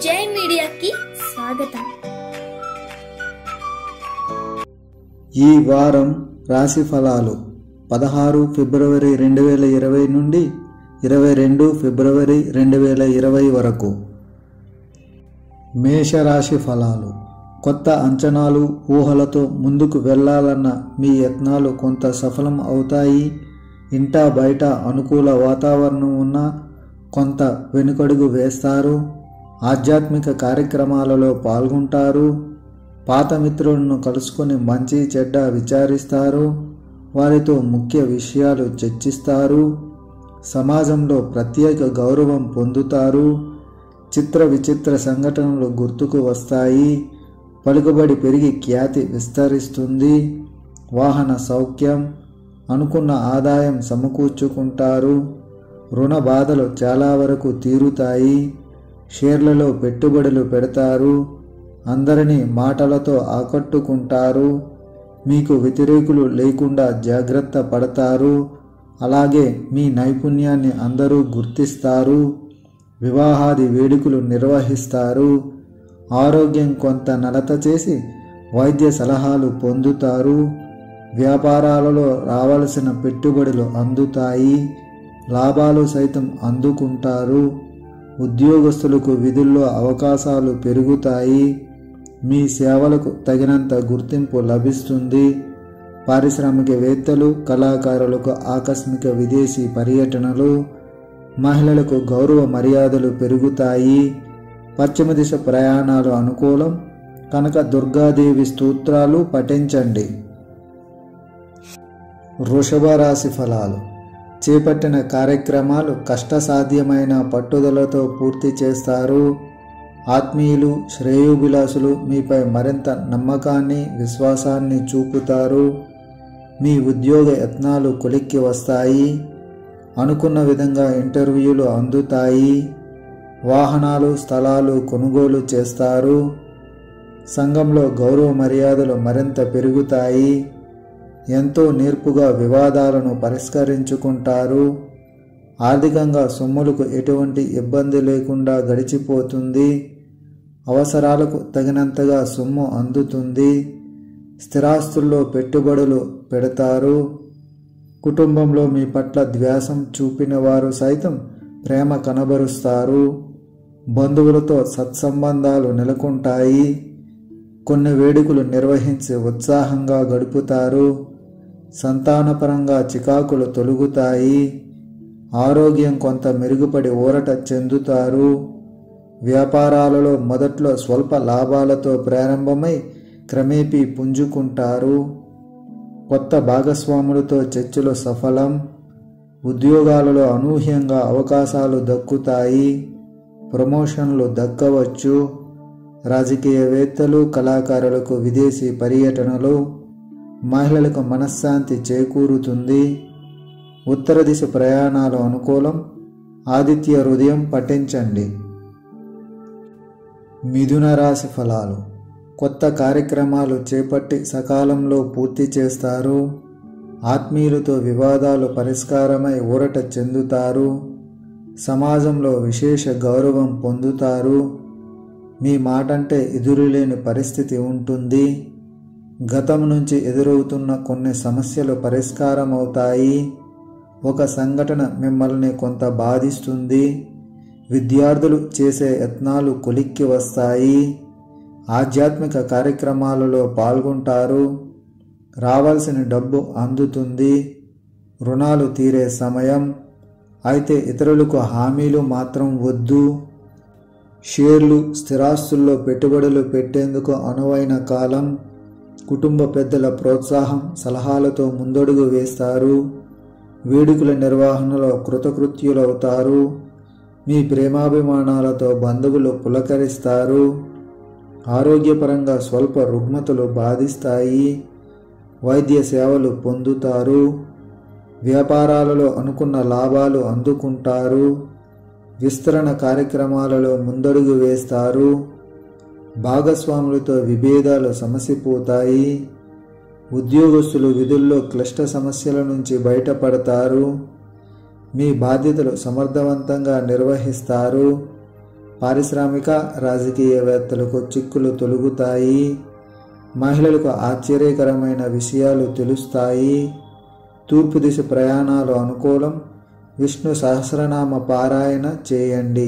జై మీడియాకి స్వాగతం ఈ వారం రాశి ఫలాలు పదహారు ఫిబ్రవరి రెండు వేల ఇరవై నుండి ఇరవై రెండు ఫిబ్రవరి రెండు వేల ఇరవై వరకు మేషరాశి ఫలాలు కొత్త అంచనాలు ఊహలతో ముందుకు వెళ్ళాలన్న మీ యత్నాలు కొంత సఫలం అవుతాయి ఇంటా బయట అనుకూల వాతావరణం ఉన్నా కొంత వెనుకడుగు వేస్తారు ఆధ్యాత్మిక కార్యక్రమాలలో పాల్గొంటారు పాత మిత్రులను కలుసుకొని మంచి చెడ్డ విచారిస్తారు వారితో ముఖ్య విషయాలు చర్చిస్తారు సమాజంలో ప్రత్యేక గౌరవం పొందుతారు చిత్ర విచిత్ర సంఘటనలు గుర్తుకు వస్తాయి పలుకుబడి పెరిగి ఖ్యాతి విస్తరిస్తుంది వాహన సౌఖ్యం అనుకున్న ఆదాయం సమకూర్చుకుంటారు రుణ బాధలు చాలా వరకు తీరుతాయి షేర్లలో పెట్టుబడులు పెడతారు అందరినీ మాటలతో ఆకట్టుకుంటారు మీకు వ్యతిరేకులు లేకుండా జాగ్రత్త పడతారు అలాగే మీ నైపుణ్యాన్ని అందరూ గుర్తిస్తారు వివాహాది వేడుకలు నిర్వహిస్తారు ఆరోగ్యం కొంత నలత చేసి వైద్య సలహాలు పొందుతారు వ్యాపారాలలో రావలసిన పెట్టుబడులు అందుతాయి లాభాలు సైతం అందుకుంటారు ఉద్యోగస్తులకు విధుల్లో అవకాశాలు పెరుగుతాయి మీ సేవలకు తగినంత గుర్తింపు లభిస్తుంది పారిశ్రామికవేత్తలు కళాకారులకు ఆకస్మిక విదేశీ పర్యటనలు మహిళలకు గౌరవ మర్యాదలు పెరుగుతాయి పశ్చిమ దిశ ప్రయాణాలు అనుకూలం కనుక దుర్గాదేవి స్తోత్రాలు పఠించండి వృషభ రాశి ఫలాలు చేపట్టిన కార్యక్రమాలు కష్టసాధ్యమైన పట్టుదలతో పూర్తి చేస్తారు ఆత్మీయులు శ్రేయోభిలాసులు మీపై మరింత నమ్మకాన్ని విశ్వాసాన్ని చూపుతారు మీ ఉద్యోగ యత్నాలు కొలిక్కి వస్తాయి అనుకున్న విధంగా ఇంటర్వ్యూలు అందుతాయి వాహనాలు స్థలాలు కొనుగోలు చేస్తారు సంఘంలో గౌరవ మర్యాదలు మరింత పెరుగుతాయి ఎంతో నేర్పుగా వివాదాలను పరిష్కరించుకుంటారు ఆర్థికంగా సొమ్ములకు ఎటువంటి ఇబ్బంది లేకుండా గడిచిపోతుంది అవసరాలకు తగినంతగా సొమ్ము అందుతుంది స్థిరాస్తుల్లో పెట్టుబడులు పెడతారు కుటుంబంలో మీ పట్ల ద్వేషం చూపిన వారు సైతం ప్రేమ కనబరుస్తారు బంధువులతో సత్సంబంధాలు నెలకొంటాయి కొన్ని వేడుకలు నిర్వహించి ఉత్సాహంగా గడుపుతారు సంతానపరంగా చికాకులు తొలుగుతాయి ఆరోగ్యం కొంత మెరుగుపడి ఊరట చెందుతారు వ్యాపారాలలో మొదట్లో స్వల్ప లాభాలతో ప్రారంభమై క్రమేపీ పుంజుకుంటారు కొత్త భాగస్వాములతో చర్చలు సఫలం ఉద్యోగాలలో అనూహ్యంగా అవకాశాలు దక్కుతాయి ప్రమోషన్లు దక్కవచ్చు రాజకీయవేత్తలు కళాకారులకు విదేశీ పర్యటనలు మహిళలకు మనశ్శాంతి చేకూరుతుంది ఉత్తర దిశ ప్రయాణాలు అనుకూలం ఆదిత్య హృదయం పఠించండి మిథున రాశి ఫలాలు కొత్త కార్యక్రమాలు చేపట్టి సకాలంలో పూర్తి చేస్తారు ఆత్మీయులతో వివాదాలు పరిష్కారమై ఊరట చెందుతారు సమాజంలో విశేష గౌరవం పొందుతారు మీ మాటంటే ఎదురులేని పరిస్థితి ఉంటుంది గతం నుంచి ఎదురవుతున్న కొన్ని సమస్యలు పరిష్కారం అవుతాయి ఒక సంఘటన మిమ్మల్ని కొంత బాధిస్తుంది విద్యార్థులు చేసే యత్నాలు కొలిక్కి వస్తాయి ఆధ్యాత్మిక కార్యక్రమాలలో పాల్గొంటారు రావాల్సిన డబ్బు అందుతుంది రుణాలు తీరే సమయం అయితే ఇతరులకు హామీలు మాత్రం వద్దు షేర్లు స్థిరాస్తుల్లో పెట్టుబడులు పెట్టేందుకు అనువైన కాలం కుటుంబ పెద్దల ప్రోత్సాహం సలహాలతో ముందడుగు వేస్తారు వేడుకల నిర్వహణలో కృతకృత్యులవుతారు మీ ప్రేమాభిమానాలతో బంధువులు పులకరిస్తారు ఆరోగ్యపరంగా స్వల్ప రుగ్మతలు బాధిస్తాయి వైద్య సేవలు పొందుతారు వ్యాపారాలలో అనుకున్న లాభాలు అందుకుంటారు విస్తరణ కార్యక్రమాలలో ముందడుగు వేస్తారు భాగస్వాములతో విభేదాలు సమసిపోతాయి ఉద్యోగస్తులు విధుల్లో క్లిష్ట సమస్యల నుంచి బయటపడతారు మీ బాధ్యతలు సమర్థవంతంగా నిర్వహిస్తారు పారిశ్రామిక రాజకీయవేత్తలకు చిక్కులు తొలుగుతాయి మహిళలకు ఆశ్చర్యకరమైన విషయాలు తెలుస్తాయి తూర్పు దిశ ప్రయాణాలు అనుకూలం విష్ణు సహస్రనామ పారాయణ చేయండి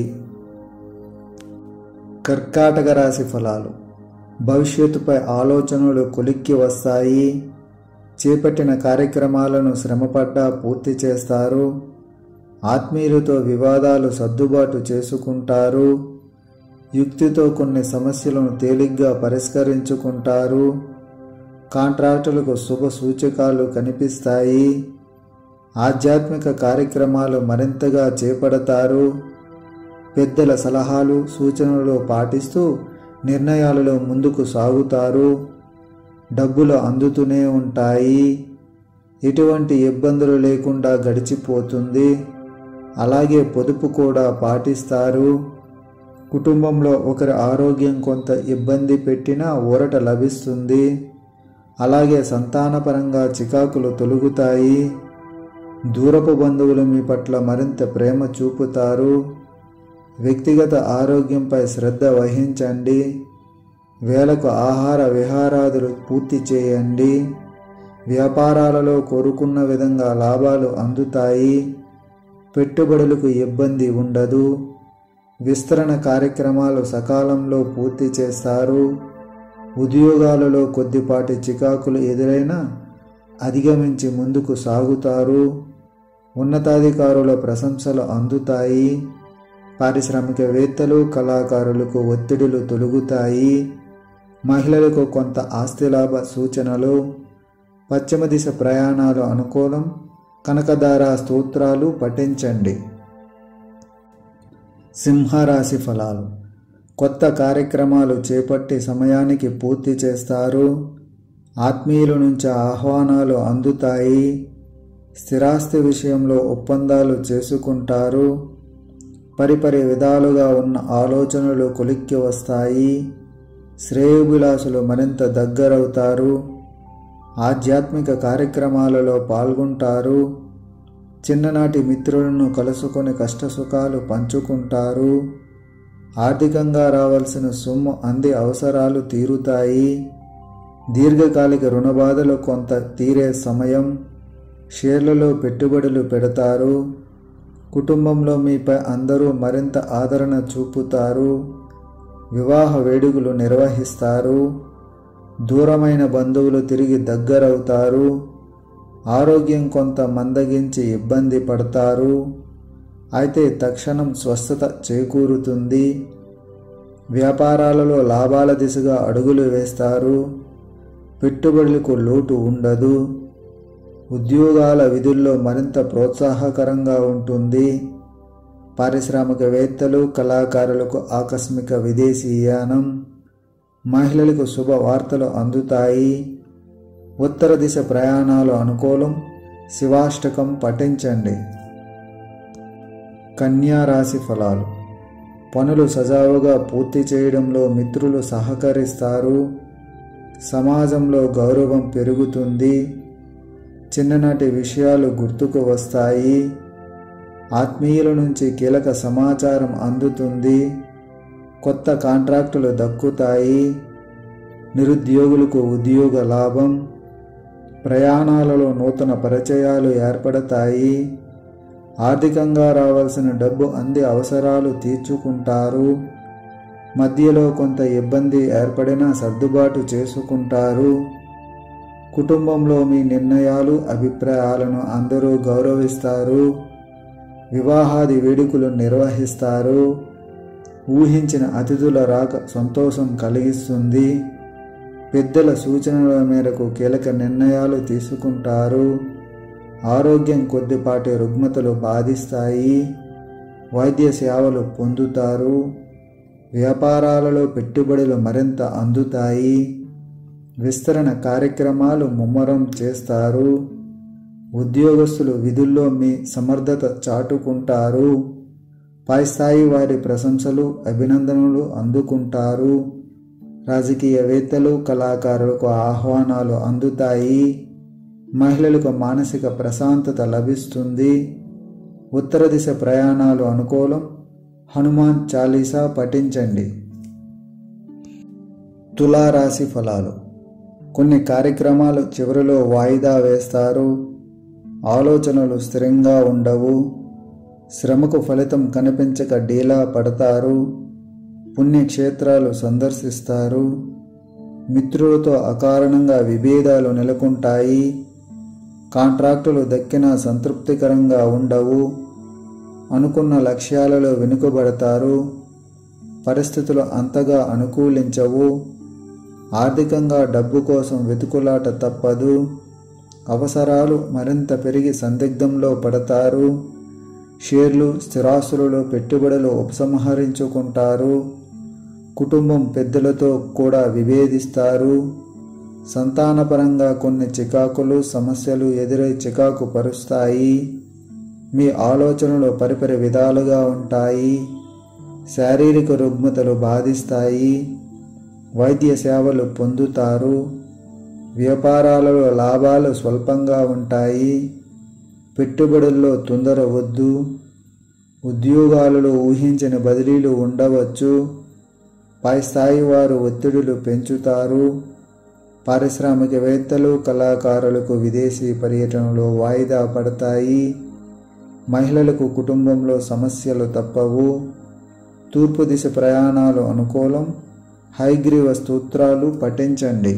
కర్కాటక రాశి ఫలాలు భవిష్యత్తుపై ఆలోచనలు కొలిక్కి వస్తాయి చేపట్టిన కార్యక్రమాలను శ్రమపడ్డా పూర్తి చేస్తారు ఆత్మీయులతో వివాదాలు సర్దుబాటు చేసుకుంటారు యుక్తితో కొన్ని సమస్యలను తేలిగ్గా పరిష్కరించుకుంటారు కాంట్రాక్టులకు శుభ సూచకాలు కనిపిస్తాయి ఆధ్యాత్మిక కార్యక్రమాలు మరింతగా చేపడతారు పెద్దల సలహాలు సూచనలు పాటిస్తూ నిర్ణయాలలో ముందుకు సాగుతారు డబ్బులు అందుతూనే ఉంటాయి ఎటువంటి ఇబ్బందులు లేకుండా గడిచిపోతుంది అలాగే పొదుపు కూడా పాటిస్తారు కుటుంబంలో ఒకరి ఆరోగ్యం కొంత ఇబ్బంది పెట్టినా ఊరట లభిస్తుంది అలాగే సంతానపరంగా చికాకులు తొలుగుతాయి దూరపు బంధువులు మీ పట్ల మరింత ప్రేమ చూపుతారు వ్యక్తిగత ఆరోగ్యంపై శ్రద్ధ వహించండి వేలకు ఆహార విహారాదులు పూర్తి చేయండి వ్యాపారాలలో కోరుకున్న విధంగా లాభాలు అందుతాయి పెట్టుబడులకు ఇబ్బంది ఉండదు విస్తరణ కార్యక్రమాలు సకాలంలో పూర్తి చేస్తారు ఉద్యోగాలలో కొద్దిపాటి చికాకులు ఎదురైనా అధిగమించి ముందుకు సాగుతారు ఉన్నతాధికారుల ప్రశంసలు అందుతాయి పారిశ్రామికవేత్తలు కళాకారులకు ఒత్తిడులు తొలుగుతాయి మహిళలకు కొంత ఆస్తిలాభ సూచనలు పశ్చిమ దిశ ప్రయాణాలు అనుకూలం కనకదార స్తోత్రాలు పఠించండి సింహరాశి ఫలాలు కొత్త కార్యక్రమాలు చేపట్టి సమయానికి పూర్తి చేస్తారు ఆత్మీయుల నుంచి ఆహ్వానాలు అందుతాయి స్థిరాస్తి విషయంలో ఒప్పందాలు చేసుకుంటారు పరిపరి విధాలుగా ఉన్న ఆలోచనలు కొలిక్కి వస్తాయి శ్రేయోభిలాసులు మరింత దగ్గరవుతారు ఆధ్యాత్మిక కార్యక్రమాలలో పాల్గొంటారు చిన్ననాటి మిత్రులను కలుసుకొని కష్టసుఖాలు పంచుకుంటారు ఆర్థికంగా రావాల్సిన సొమ్ము అంది అవసరాలు తీరుతాయి దీర్ఘకాలిక రుణబాధలు కొంత తీరే సమయం షేర్లలో పెట్టుబడులు పెడతారు కుటుంబంలో మీపై అందరూ మరింత ఆదరణ చూపుతారు వివాహ వేడుకలు నిర్వహిస్తారు దూరమైన బంధువులు తిరిగి దగ్గరవుతారు ఆరోగ్యం కొంత మందగించి ఇబ్బంది పడతారు అయితే తక్షణం స్వస్థత చేకూరుతుంది వ్యాపారాలలో లాభాల దిశగా అడుగులు వేస్తారు పెట్టుబడులకు లోటు ఉండదు ఉద్యోగాల విధుల్లో మరింత ప్రోత్సాహకరంగా ఉంటుంది పారిశ్రామికవేత్తలు కళాకారులకు ఆకస్మిక విదేశీయానం మహిళలకు శుభవార్తలు అందుతాయి ఉత్తర దిశ ప్రయాణాలు అనుకూలం శివాష్టకం పఠించండి కన్యా రాశి ఫలాలు పనులు సజావుగా పూర్తి చేయడంలో మిత్రులు సహకరిస్తారు సమాజంలో గౌరవం పెరుగుతుంది చిన్ననాటి విషయాలు గుర్తుకు వస్తాయి ఆత్మీయుల నుంచి కీలక సమాచారం అందుతుంది కొత్త కాంట్రాక్టులు దక్కుతాయి నిరుద్యోగులకు ఉద్యోగ లాభం ప్రయాణాలలో నూతన పరిచయాలు ఏర్పడతాయి ఆర్థికంగా రావాల్సిన డబ్బు అంది అవసరాలు తీర్చుకుంటారు మధ్యలో కొంత ఇబ్బంది ఏర్పడినా సర్దుబాటు చేసుకుంటారు కుటుంబంలో మీ నిర్ణయాలు అభిప్రాయాలను అందరూ గౌరవిస్తారు వివాహాది వేడుకలు నిర్వహిస్తారు ఊహించిన అతిథుల రాక సంతోషం కలిగిస్తుంది పెద్దల సూచనల మేరకు కీలక నిర్ణయాలు తీసుకుంటారు ఆరోగ్యం కొద్దిపాటి రుగ్మతలు బాధిస్తాయి వైద్య సేవలు పొందుతారు వ్యాపారాలలో పెట్టుబడులు మరింత అందుతాయి విస్తరణ కార్యక్రమాలు ముమ్మరం చేస్తారు ఉద్యోగస్తులు విధుల్లో మీ సమర్థత చాటుకుంటారు పై స్థాయి వారి ప్రశంసలు అభినందనలు అందుకుంటారు రాజకీయవేత్తలు కళాకారులకు ఆహ్వానాలు అందుతాయి మహిళలకు మానసిక ప్రశాంతత లభిస్తుంది ఉత్తర దిశ ప్రయాణాలు అనుకూలం హనుమాన్ చాలీసా పఠించండి తులారాశి ఫలాలు కొన్ని కార్యక్రమాలు చివరిలో వాయిదా వేస్తారు ఆలోచనలు స్థిరంగా ఉండవు శ్రమకు ఫలితం కనిపించక డీలా పడతారు పుణ్యక్షేత్రాలు సందర్శిస్తారు మిత్రులతో అకారణంగా విభేదాలు నెలకొంటాయి కాంట్రాక్టులు దక్కిన సంతృప్తికరంగా ఉండవు అనుకున్న లక్ష్యాలలో వెనుకబడతారు పరిస్థితులు అంతగా అనుకూలించవు ఆర్థికంగా డబ్బు కోసం వెతుకులాట తప్పదు అవసరాలు మరింత పెరిగి సందిగ్ధంలో పడతారు షేర్లు స్థిరాస్తులలో పెట్టుబడులు ఉపసంహరించుకుంటారు కుటుంబం పెద్దలతో కూడా విభేదిస్తారు సంతానపరంగా కొన్ని చికాకులు సమస్యలు ఎదురై చికాకు పరుస్తాయి మీ ఆలోచనలు పరిపరి విధాలుగా ఉంటాయి శారీరక రుగ్మతలు బాధిస్తాయి వైద్య సేవలు పొందుతారు వ్యాపారాలలో లాభాలు స్వల్పంగా ఉంటాయి పెట్టుబడుల్లో తొందర వద్దు ఉద్యోగాలలో ఊహించని బదిలీలు ఉండవచ్చు పై స్థాయి వారు ఒత్తిడులు పెంచుతారు పారిశ్రామికవేత్తలు కళాకారులకు విదేశీ పర్యటనలు వాయిదా పడతాయి మహిళలకు కుటుంబంలో సమస్యలు తప్పవు తూర్పు దిశ ప్రయాణాలు అనుకూలం హైగ్రీవ స్తోత్రాలు పఠించండి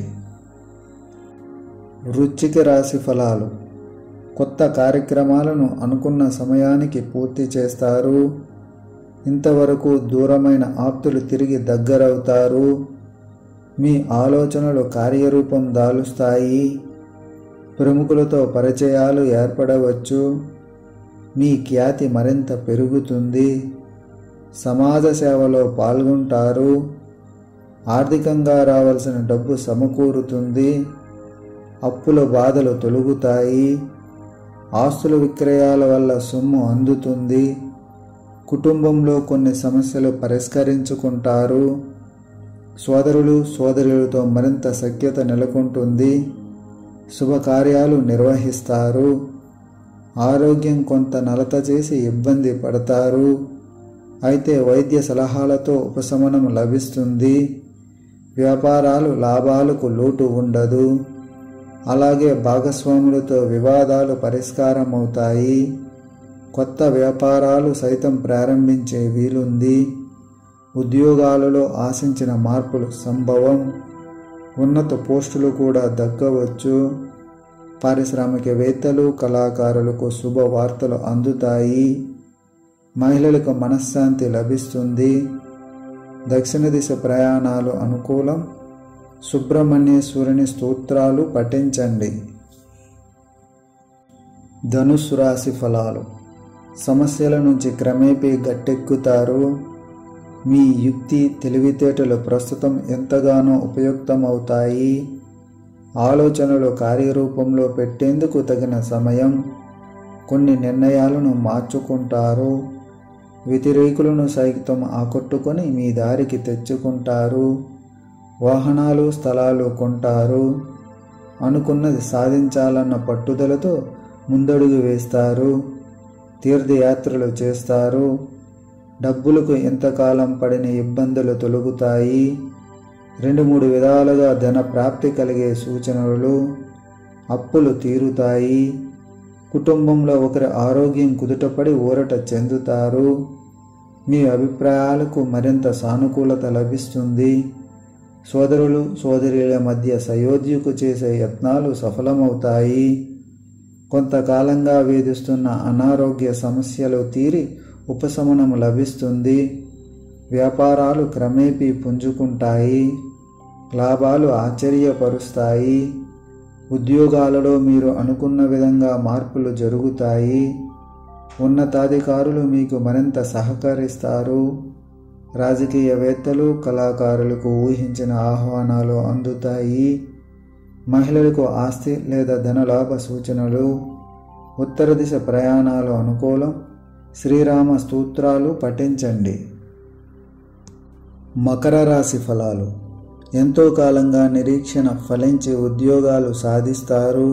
వృశ్చిక రాశి ఫలాలు కొత్త కార్యక్రమాలను అనుకున్న సమయానికి పూర్తి చేస్తారు ఇంతవరకు దూరమైన ఆప్తులు తిరిగి దగ్గరవుతారు మీ ఆలోచనలు కార్యరూపం దాలుస్తాయి ప్రముఖులతో పరిచయాలు ఏర్పడవచ్చు మీ ఖ్యాతి మరింత పెరుగుతుంది సమాజ సేవలో పాల్గొంటారు ఆర్థికంగా రావాల్సిన డబ్బు సమకూరుతుంది అప్పుల బాధలు తొలుగుతాయి ఆస్తుల విక్రయాల వల్ల సొమ్ము అందుతుంది కుటుంబంలో కొన్ని సమస్యలు పరిష్కరించుకుంటారు సోదరులు సోదరులతో మరింత సఖ్యత నెలకొంటుంది శుభకార్యాలు నిర్వహిస్తారు ఆరోగ్యం కొంత నలత చేసి ఇబ్బంది పడతారు అయితే వైద్య సలహాలతో ఉపశమనం లభిస్తుంది వ్యాపారాలు లాభాలకు లోటు ఉండదు అలాగే భాగస్వాములతో వివాదాలు పరిష్కారం అవుతాయి కొత్త వ్యాపారాలు సైతం ప్రారంభించే వీలుంది ఉద్యోగాలలో ఆశించిన మార్పులు సంభవం ఉన్నత పోస్టులు కూడా దక్కవచ్చు పారిశ్రామికవేత్తలు కళాకారులకు శుభవార్తలు అందుతాయి మహిళలకు మనశ్శాంతి లభిస్తుంది దక్షిణ దిశ ప్రయాణాలు అనుకూలం సుబ్రహ్మణ్యేశ్వరుని స్తోత్రాలు పఠించండి ధనుస్సు రాశి ఫలాలు సమస్యల నుంచి క్రమేపీ గట్టెక్కుతారు మీ యుక్తి తెలివితేటలు ప్రస్తుతం ఎంతగానో ఉపయుక్తమవుతాయి ఆలోచనలు కార్యరూపంలో పెట్టేందుకు తగిన సమయం కొన్ని నిర్ణయాలను మార్చుకుంటారు వ్యతిరేకులను సైతం ఆకట్టుకొని మీ దారికి తెచ్చుకుంటారు వాహనాలు స్థలాలు కొంటారు అనుకున్నది సాధించాలన్న పట్టుదలతో ముందడుగు వేస్తారు తీర్థయాత్రలు చేస్తారు డబ్బులకు ఎంతకాలం పడిన ఇబ్బందులు తొలగుతాయి రెండు మూడు విధాలుగా ధన ప్రాప్తి కలిగే సూచనలు అప్పులు తీరుతాయి కుటుంబంలో ఒకరి ఆరోగ్యం కుదుటపడి ఊరట చెందుతారు మీ అభిప్రాయాలకు మరింత సానుకూలత లభిస్తుంది సోదరులు సోదరుల మధ్య సయోధ్యకు చేసే యత్నాలు సఫలమవుతాయి కొంతకాలంగా వేధిస్తున్న అనారోగ్య సమస్యలు తీరి ఉపశమనం లభిస్తుంది వ్యాపారాలు క్రమేపీ పుంజుకుంటాయి లాభాలు ఆశ్చర్యపరుస్తాయి ఉద్యోగాలలో మీరు అనుకున్న విధంగా మార్పులు జరుగుతాయి ఉన్నతాధికారులు మీకు మరింత సహకరిస్తారు రాజకీయవేత్తలు కళాకారులకు ఊహించిన ఆహ్వానాలు అందుతాయి మహిళలకు ఆస్తి లేదా ధనలాభ సూచనలు ఉత్తర దిశ ప్రయాణాలు అనుకూలం శ్రీరామ స్తోత్రాలు పఠించండి మకర రాశి ఫలాలు ఎంతో కాలంగా నిరీక్షణ ఫలించి ఉద్యోగాలు సాధిస్తారు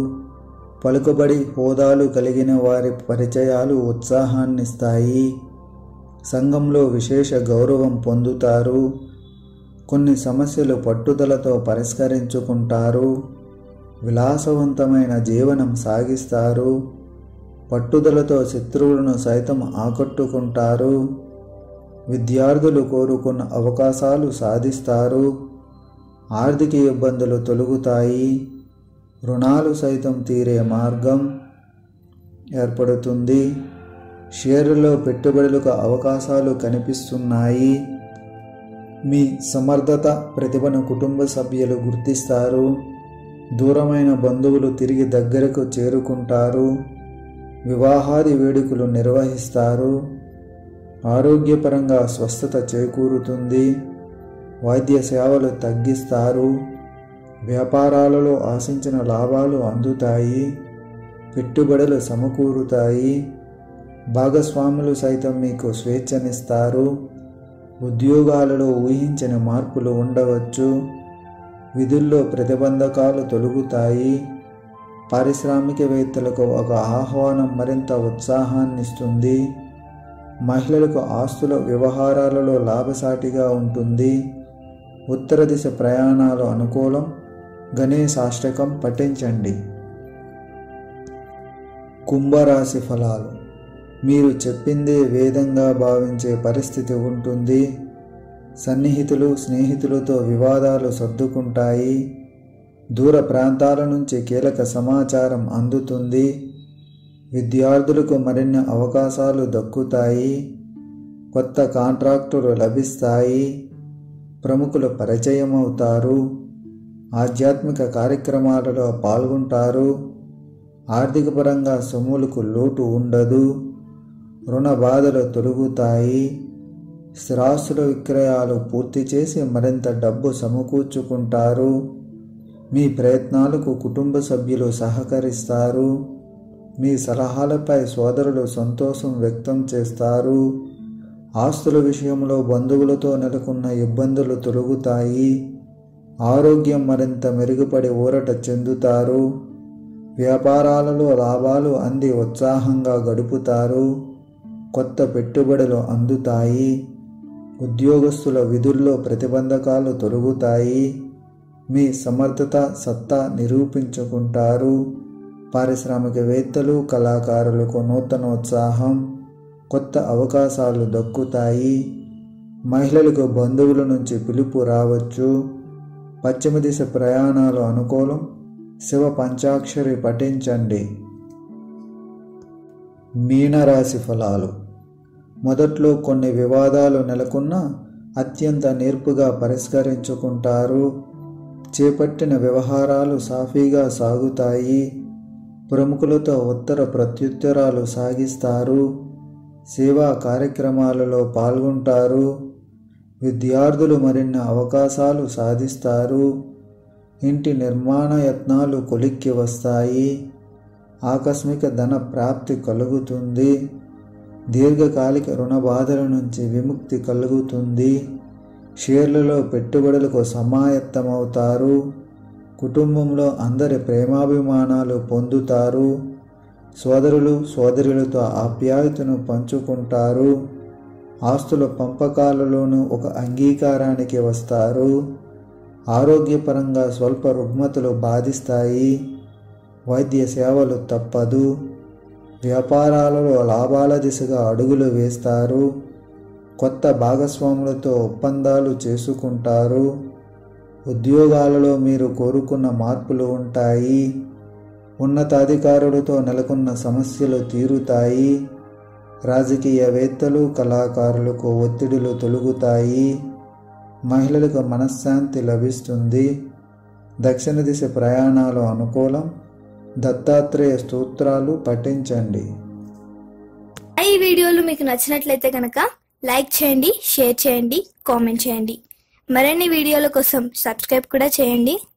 పలుకుబడి హోదాలు కలిగిన వారి పరిచయాలు ఉత్సాహాన్నిస్తాయి సంఘంలో విశేష గౌరవం పొందుతారు కొన్ని సమస్యలు పట్టుదలతో పరిష్కరించుకుంటారు విలాసవంతమైన జీవనం సాగిస్తారు పట్టుదలతో శత్రువులను సైతం ఆకట్టుకుంటారు విద్యార్థులు కోరుకున్న అవకాశాలు సాధిస్తారు ఆర్థిక ఇబ్బందులు తొలగుతాయి రుణాలు సైతం తీరే మార్గం ఏర్పడుతుంది షేర్లలో పెట్టుబడులకు అవకాశాలు కనిపిస్తున్నాయి మీ సమర్థత ప్రతిభను కుటుంబ సభ్యులు గుర్తిస్తారు దూరమైన బంధువులు తిరిగి దగ్గరకు చేరుకుంటారు వివాహాది వేడుకలు నిర్వహిస్తారు ఆరోగ్యపరంగా స్వస్థత చేకూరుతుంది వైద్య సేవలు తగ్గిస్తారు వ్యాపారాలలో ఆశించిన లాభాలు అందుతాయి పెట్టుబడులు సమకూరుతాయి భాగస్వాములు సైతం మీకు స్వేచ్ఛనిస్తారు ఉద్యోగాలలో ఊహించని మార్పులు ఉండవచ్చు విధుల్లో ప్రతిబంధకాలు తొలగుతాయి పారిశ్రామికవేత్తలకు ఒక ఆహ్వానం మరింత ఉత్సాహాన్నిస్తుంది మహిళలకు ఆస్తుల వ్యవహారాలలో లాభసాటిగా ఉంటుంది ఉత్తర దిశ ప్రయాణాలు అనుకూలం గణేశాష్టకం పఠించండి కుంభరాశి ఫలాలు మీరు చెప్పిందే వేదంగా భావించే పరిస్థితి ఉంటుంది సన్నిహితులు స్నేహితులతో వివాదాలు సర్దుకుంటాయి దూర ప్రాంతాల నుంచి కీలక సమాచారం అందుతుంది విద్యార్థులకు మరిన్ని అవకాశాలు దక్కుతాయి కొత్త కాంట్రాక్టులు లభిస్తాయి ప్రముఖులు పరిచయం అవుతారు ఆధ్యాత్మిక కార్యక్రమాలలో పాల్గొంటారు ఆర్థికపరంగా సొమ్ములకు లోటు ఉండదు రుణ బాధలు తొలగుతాయి స్థిరాస్తుల విక్రయాలు పూర్తి చేసి మరింత డబ్బు సమకూర్చుకుంటారు మీ ప్రయత్నాలకు కుటుంబ సభ్యులు సహకరిస్తారు మీ సలహాలపై సోదరులు సంతోషం వ్యక్తం చేస్తారు ఆస్తుల విషయంలో బంధువులతో నెలకొన్న ఇబ్బందులు తొలగుతాయి ఆరోగ్యం మరింత మెరుగుపడి ఊరట చెందుతారు వ్యాపారాలలో లాభాలు అంది ఉత్సాహంగా గడుపుతారు కొత్త పెట్టుబడులు అందుతాయి ఉద్యోగస్తుల విధుల్లో ప్రతిబంధకాలు తొలగుతాయి మీ సమర్థత సత్తా నిరూపించుకుంటారు పారిశ్రామికవేత్తలు కళాకారులకు నూతనోత్సాహం కొత్త అవకాశాలు దక్కుతాయి మహిళలకు బంధువుల నుంచి పిలుపు రావచ్చు పశ్చిమ దిశ ప్రయాణాలు అనుకూలం శివ పంచాక్షరి పఠించండి మీనరాశి ఫలాలు మొదట్లో కొన్ని వివాదాలు నెలకొన్న అత్యంత నేర్పుగా పరిష్కరించుకుంటారు చేపట్టిన వ్యవహారాలు సాఫీగా సాగుతాయి ప్రముఖులతో ఉత్తర ప్రత్యుత్తరాలు సాగిస్తారు సేవా కార్యక్రమాలలో పాల్గొంటారు విద్యార్థులు మరిన్ని అవకాశాలు సాధిస్తారు ఇంటి నిర్మాణ యత్నాలు కొలిక్కి వస్తాయి ఆకస్మిక ధన ప్రాప్తి కలుగుతుంది దీర్ఘకాలిక రుణ బాధల నుంచి విముక్తి కలుగుతుంది షేర్లలో పెట్టుబడులకు సమాయత్తమవుతారు కుటుంబంలో అందరి ప్రేమాభిమానాలు పొందుతారు సోదరులు సోదరులతో ఆప్యాయతను పంచుకుంటారు ఆస్తుల పంపకాలలోనూ ఒక అంగీకారానికి వస్తారు ఆరోగ్యపరంగా స్వల్ప రుగ్మతలు బాధిస్తాయి వైద్య సేవలు తప్పదు వ్యాపారాలలో లాభాల దిశగా అడుగులు వేస్తారు కొత్త భాగస్వాములతో ఒప్పందాలు చేసుకుంటారు ఉద్యోగాలలో మీరు కోరుకున్న మార్పులు ఉంటాయి ఉన్నతాధికారులతో నెలకొన్న సమస్యలు తీరుతాయి రాజకీయవేత్తలు కళాకారులకు ఒత్తిడులు తొలగుతాయి మహిళలకు మనశ్శాంతి లభిస్తుంది దక్షిణ దిశ ప్రయాణాలు అనుకూలం దత్తాత్రేయ స్తోత్రాలు పఠించండి ఈ వీడియోలు మీకు నచ్చినట్లయితే కనుక లైక్ చేయండి షేర్ చేయండి కామెంట్ చేయండి మరిన్ని వీడియోల కోసం సబ్స్క్రైబ్ కూడా చేయండి